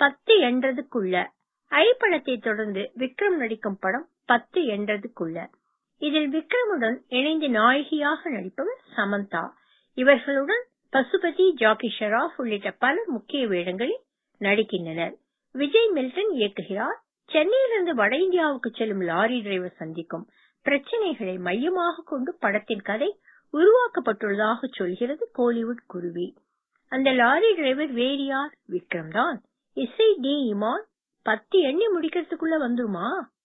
பத்து என்றதுக்குள்ள ஐ படத்தை தொடர்ந்து விக்ரம் நடிக்கும் படம் பத்து என்றதுக்குள்ள இதில் விக்ரமுடன் இணைந்து நாயகியாக நடிப்பவர் சமந்தா இவர்களுடன் பசுபதி ஜாக்கி ஷெராப் உள்ளிட்ட பலர் முக்கிய வேடங்களில் நடிக்கின்றனர் விஜய் மில்டன் இயக்குகிறார் சென்னையிலிருந்து வட இந்தியாவுக்கு செல்லும் லாரி டிரைவர் சந்திக்கும் பிரச்சனைகளை மையமாக கொண்டு படத்தின் கதை உருவாக்கப்பட்டுள்ளதாக சொல்கிறது கோலிவுட் குருவி அந்த லாரி டிரைவர் வேறு யார் விக்ரம் தான் இசை டி இமான் பத்து எண்ணி முடிக்கிறதுக்குள்ள வந்துருமா